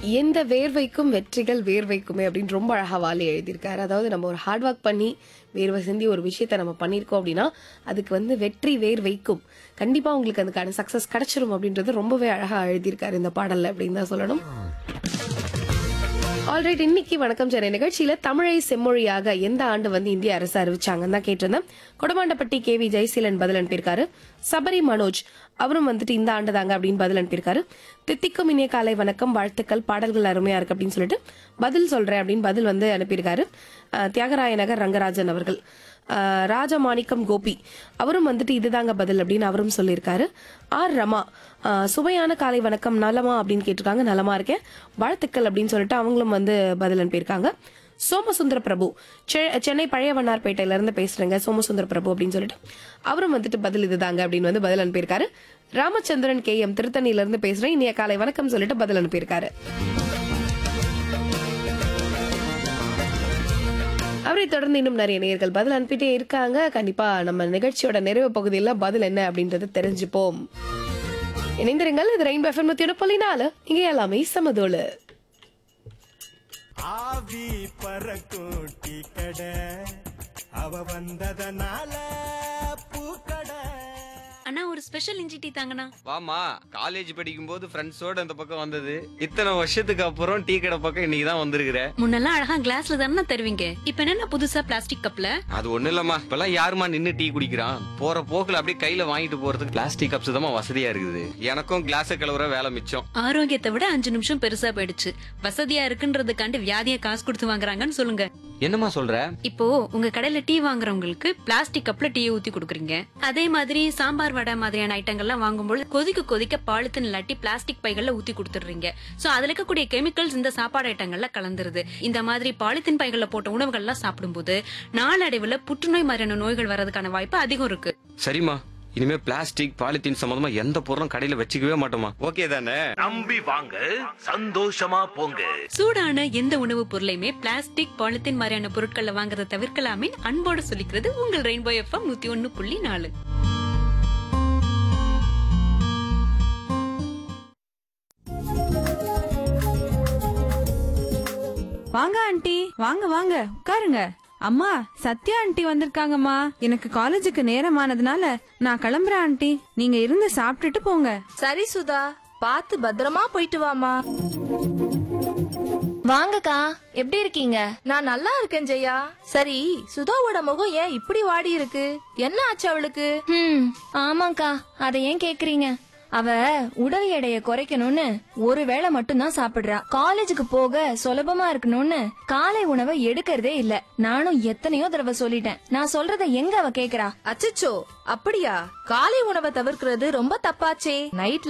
எந்த வேர்வைக்கும் வெற்றிகள் வேர்வைக்குமே அப்படின்னு ரொம்ப அழகா வாலி எழுதியிருக்காரு அதாவது நம்ம ஒரு ஹார்ட் ஒர்க் பண்ணி வேர்வை சிந்தி ஒரு விஷயத்த நம்ம பண்ணியிருக்கோம் அப்படின்னா அதுக்கு வந்து வெற்றி வேர்வைக்கும் கண்டிப்பா உங்களுக்கு அதுக்கான சக்சஸ் கிடைச்சிரும் அப்படின்றது ரொம்பவே அழகா எழுதியிருக்காரு இந்த பாடல்ல அப்படின்னு தான் சொல்லணும் ஆல்ரைட் இன்னைக்கு வணக்கம் சென்னை நிகழ்ச்சியில தமிழை செம்மொழியாக எந்த ஆண்டு வந்து இந்திய அரசு அறிவிச்சாங்கன்னு தான் கேட்டிருந்தேன் கொடமாண்டப்பட்டி கே வி ஜெயசீலன் பதில் அனுப்பியிருக்காரு சபரி மனோஜ் அவரும் வந்துட்டு இந்த ஆண்டு தாங்க அப்படின்னு பதில் அனுப்பியிருக்காரு தித்திக்கும் இனிய காலை வணக்கம் வாழ்த்துக்கள் பாடல்கள் அருமையா இருக்கு அப்படின்னு சொல்லிட்டு பதில் சொல்றேன் அப்படின்னு பதில் வந்து அனுப்பியிருக்காரு அஹ், தியாகராய நகர் ரங்கராஜன் அவர்கள் அஹ், ராஜமாணிக்கம் கோபி அவரும் வந்துட்டு இதுதாங்க பதில் அப்படின்னு அவரும் சொல்லியிருக்காரு ஆர் ரமா அஹ், சுவையான காலை வணக்கம் நலமா அப்படின்னு கேட்டிருக்காங்க நலமா இருக்கேன் வாழ்த்துக்கள் அப்படின்னு சொல்லிட்டு அவங்களும் வந்து பதில் அனுப்பியிருக்காங்க சோமசுந்தர பிரபு செ- சென்னை பழைய வண்ணார்பேட்டையில இருந்து பேசுறேங்க சோமசுந்தர பிரபு அப்படின்னு சொல்லிட்டு அவரும் வந்துட்டு பதில் இதுதாங்க அப்படின்னு வந்து பதில் அனுப்பியிருக்காரு ராமச்சந்திரன் கே எம் திருத்தணியில இருந்து பேசுறேன் இனிய காலை வணக்கம் சொல்லிட்டு பதில் அனுப்பியிருக்காரு அவரை தொடர்ந்து இன்னும் நிறைய நேயர்கள் பதில் அனுப்பிட்டே இருக்காங்க கண்டிப்பா நம்ம நிகழ்ச்சியோட நிறைவு பகுதியில் பதில் என்ன அப்படின்றத தெரிஞ்சுப்போம் இணைந்திருங்கள் இது ரெயின் எஃப்எம் நூத்தி புள்ளி நாலு இங்க எல்லாமே சமதோளு ஆவி பறக்கும் டீ கடை அவ வந்ததனால பூக்கடை அண்ணா ஒரு ஸ்பெஷல் இஞ்சி டீ தாங்கண்ணா வாமா காலேஜ் படிக்கும்போது ஃப்ரெண்ட்ஸோட இந்த பக்கம் வந்தது இத்தனை வருஷத்துக்கு அப்புறம் டீ கடை பக்கம் இன்னைக்கு தான் வந்திருக்கிற முன்னெல்லாம் அழகா கிளாஸ்ல தானே தருவீங்க இப்ப என்னன்னா புதுசா பிளாஸ்டிக் கப்ல அது ஒண்ணு இல்லம்மா இப்பெல்லாம் யாருமா நின்னு டீ குடிக்கிறான் போற போக்குல அப்படியே கையில வாங்கிட்டு போறதுக்கு பிளாஸ்டிக் கப்ஸ் தான் வசதியா இருக்குது எனக்கும் கிளாஸ் கழுவுற வேலை மிச்சம் ஆரோக்கியத்தை விட அஞ்சு நிமிஷம் பெருசா போயிடுச்சு வசதியா இருக்குன்றதுக்காண்டி வியாதிய காசு கொடுத்து வாங்குறாங்கன்னு சொல்லுங்க என்னம்மா சொல்ற இப்போ உங்க கடையில டீ வாங்குறவங்களுக்கு பிளாஸ்டிக் கப்ல டீ ஊத்தி கொடுக்குறீங்க அதே மாதிரி சாம்பார் வடை மாதிரியான ஐட்டங்கள்லாம் வாங்கும்போது கொதிக்க கொதிக்க பாலித்தீன் இல்லாட்டி பிளாஸ்டிக் பைகள்ல ஊத்தி கொடுத்துடுறீங்க சோ அதுல இருக்கக்கூடிய கெமிக்கல்ஸ் இந்த சாப்பாடு ஐட்டங்கள்ல கலந்துருது இந்த மாதிரி பாலித்தீன் பைகள்ல போட்ட உணவுகள்லாம் சாப்பிடும்போது நாளடைவுல புற்றுநோய் மாதிரியான நோய்கள் வர்றதுக்கான வாய்ப்பு அதிகம் இருக்கு சரிம்மா இனிமே பிளாஸ்டிக் பாலித்தீன் சம்பந்தமா எந்த பொருளும் கடையில வச்சுக்கவே மாட்டோமா ஓகே தானே நம்பி வாங்க சந்தோஷமா போங்க சூடான எந்த உணவுப் பொருளையுமே பிளாஸ்டிக் பாலித்தீன் மாதிரியான பொருட்கள்ல வாங்குறத தவிர்க்கலாமே அன்போடு சொல்லிக்கிறது உங்கள் ரெயின்போ எஃப்எம் நூத்தி ஒன்னு புள்ளி நாலு வாங்க ஆண்டி வாங்க வாங்க உட்காருங்க அம்மா சத்யா ஆண்டி வந்திருக்காங்கம்மா எனக்கு காலேஜுக்கு நேரமானதுனால நான் கிளம்புறேன் ஆண்டி நீங்க இருந்து சாப்பிட்டுட்டு போங்க சரி சுதா பார்த்து பத்திரமா போயிட்டு வாமா வாங்கக்கா எப்படி இருக்கீங்க நான் நல்லா இருக்கேன் ஜெயா சரி சுதாவோட முகம் ஏன் இப்படி வாடி இருக்கு என்ன ஆச்சு அவளுக்கு ம் ஆமாக்கா அதை ஏன் கேக்குறீங்க அவ உடல் எடையை குறைக்கணும்னு ஒரு வேளை மட்டும்தான் சாப்பிடுறா காலேஜுக்கு போக சுலபமா இருக்கணும்னு காலை உணவை எடுக்கிறதே இல்ல நானும் எத்தனையோ தடவை சொல்லிட்டேன் நான் சொல்றத எங்க அவ கேக்குறா அச்சச்சோ அப்படியா காலை உணவை தவிர்க்கிறது ரொம்ப தப்பாச்சே நைட்ல